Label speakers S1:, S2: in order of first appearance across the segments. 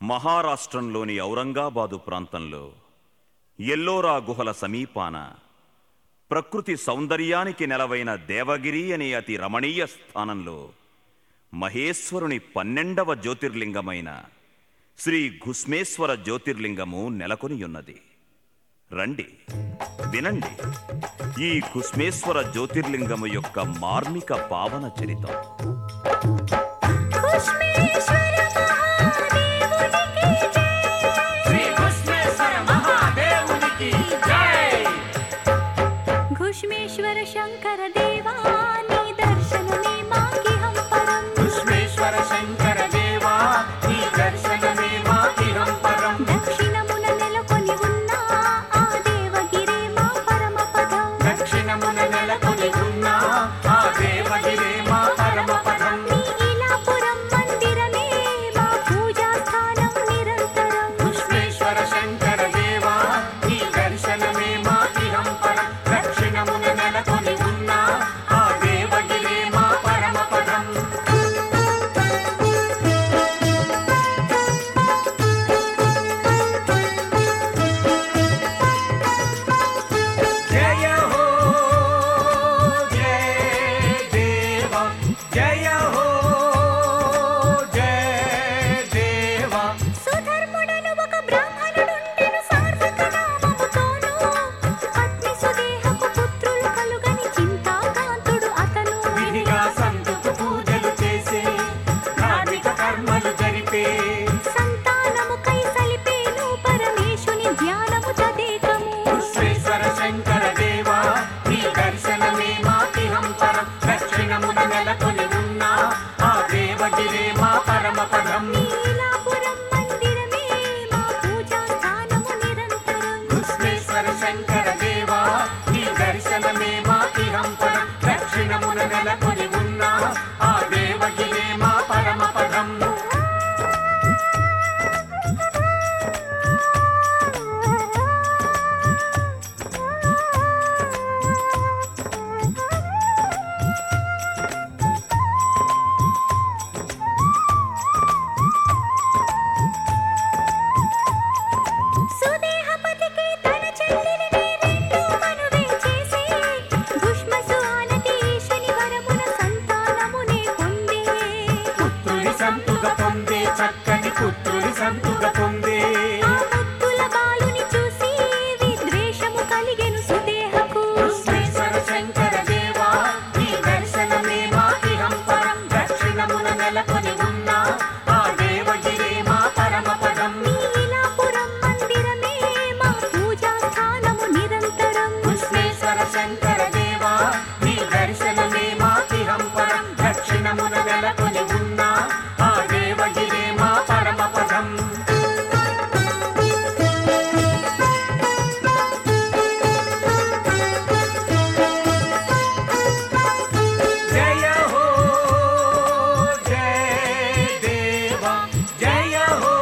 S1: మహారాష్ట్రంలోని ఔరంగాబాదు ప్రాంతంలో ఎల్లోరా గుహల సమీపాన ప్రకృతి సౌందర్యానికి నెలవైన దేవగిరి అనే అతి రమణీయ స్థానంలో మహేశ్వరుని పన్నెండవ జ్యోతిర్లింగమైన శ్రీ ఘుస్మేశ్వర జ్యోతిర్లింగము నెలకొనియున్నది రండి వినండి ఈ ఘుస్మేశ్వర జ్యోతిర్లింగము యొక్క మార్మిక పావన చరితం
S2: శ్రీ కృష్ణేశ్వర మహాదేవునికి జై
S3: घुष्मेश्वर शङ्कर देवा नी दर्शनमे माकिहं परम्
S2: కృష్ణేశ్వర శంకర దేవా నీ దర్శనమే మాకిహం పరం
S3: దక్షిణమున నెలకొని ఉన్న ఆ దేవగిరే మా పరమపదం
S2: దక్షిణమున నెలకొని ఉన్న ఆ దేవగిరే మా పరమ పదం
S3: నీలాపురం మందిరమే మా పూజా స్థానం నిరంతరం
S2: కృష్ణేశ్వర శంకర దేవా నీ దర్శనమే మాకిహం పరం దక్షిణమున నెలకొని ఉన్న ఆ దేవగిరే మా పరమ పదం జయ హో జయ దేవా జయ హో జయ దేవా
S3: సుధర్ముడను ఒక బ్రాహ్మణుడుండెను సార్థక నామముతోను పత్ని సుదేహకు పుత్రులు కలుగని చింతాకాంతుడు అతను
S2: విధిగా సంతుకు పూజలు చేసే ధార్మిక కర్మలు జరిపే
S3: సంతానముకై సలిపేను పరమేశుని ధ్యానము తదేకము
S2: విశ్వేశ్వర శంకర దేవా నీ దర్శనమే మాకిహం పరం దక్షిణమున నెలకొని ఉన్న ఆ దేవగిరే మా పరమ పదం
S3: నీలాపురం మందిరమే మా పూజా స్థానము నిరంతరం
S2: విశ్వేశ్వర శంకర దేవా నీ దర్శనమే మాకిహం పరం దక్షిణమున నెలకొని ఉన్న ఆ దేవగిరే మా పరమ పదం
S3: సుదేహపతికి తన చెల్లిని రెండు మనువే చేసి భుష్మసు ఆనతి ఈశని వరమున సంతానమునే పొందే
S2: పుత్రుని సంతుగ పొందే చక్కని పుత్రుని సంతుగ పొందే
S3: ఆ ముత్తుల బాలుని చూసి విద్వేషము కలిగెను సుదేహకు
S2: విశ్వేశ్వర శంకర దేవా నీ దర్శనమే మాకిహం పరం దక్షిణమున నెలకొని ఉన్న ఆ దేవగిరే మా పరమ పదం
S3: నీలాపురం మందిరమే మా పూజా స్థానము నిరంతరం
S2: విశ్వేశ్వర శంకర దేవా నీ దర్శనమే మాకిహం పరం దక్షిణమున నెలకొని ఉన్న ఆ దేవగిరే మా పరమ పదం జయ హో జయ దేవా జయ హో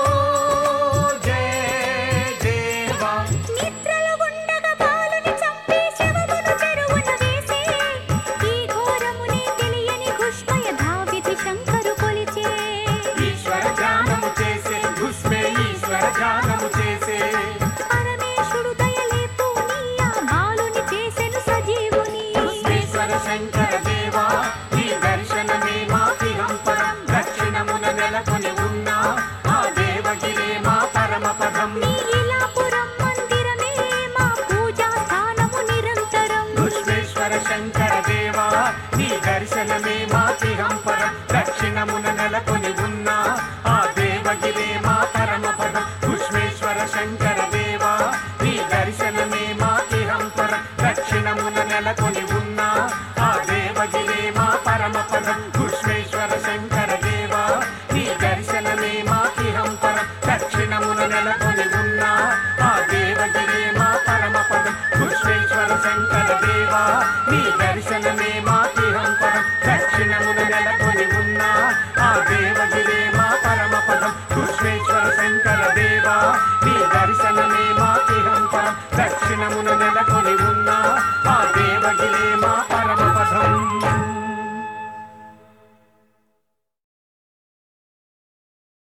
S2: జయ దేవా
S3: నిద్రలో ఉండగా బాలుని చంపి శవమును చెరువున వేసి ఈ ఘోరముని తెలియని ఘుష్మయ ధావిధి శంకరు కొలిచే
S2: ఈశ్వర ధ్యానము చేసే ఘుష్మే ఈశ్వర ధ్యానము చేసే
S3: పరమేశుడు దయలేపు నీ ఆ బాలుని చేసెను సజీవుని
S2: ఈశ్వర శంకర దేవా నీ దర్శనమే మాకిహం పరం దక్షిణమున నెలకొని ఉన్న ఆ దేవగిరే మా పరమ పదం
S3: నీలాపురం మందిరమే మా పూజా స్థానము నిరంతరం
S2: విశ్వేశ్వర శంకర దేవా నీ దర్శనమే మాకిహం పరం దక్షిణమున నెలకొని ఉన్న ఆ దేవగిరే మా పరమ పదం విశ్వేశ్వర శంకర దేవా నీ దర్శనమే మాకిహం పరం దక్షిణమున నెలకొని ఉన్న ఆ దేవగిరే మా పరమ పదం విశ్వేశ్వర శంకర దేవా నీ దర్శనమే మాకిహం పరం దక్షిణమున నెలకొని ఉన్న ఆ దేవగిరే మా పరమ పదం విశ్వేశ్వర శంకర దేవా నీ దర్శనమే మాకిహం పరం దక్షిణమున నెలకొని ఉన్న ఆ దేవగిరే మా పరమ పదం విశ్వేశ్వర శంకర దేవా నీ దర్శనమే మాకిహం పరం దక్షిణమున నెలకొని ఉన్న ఆ దేవగిరే మా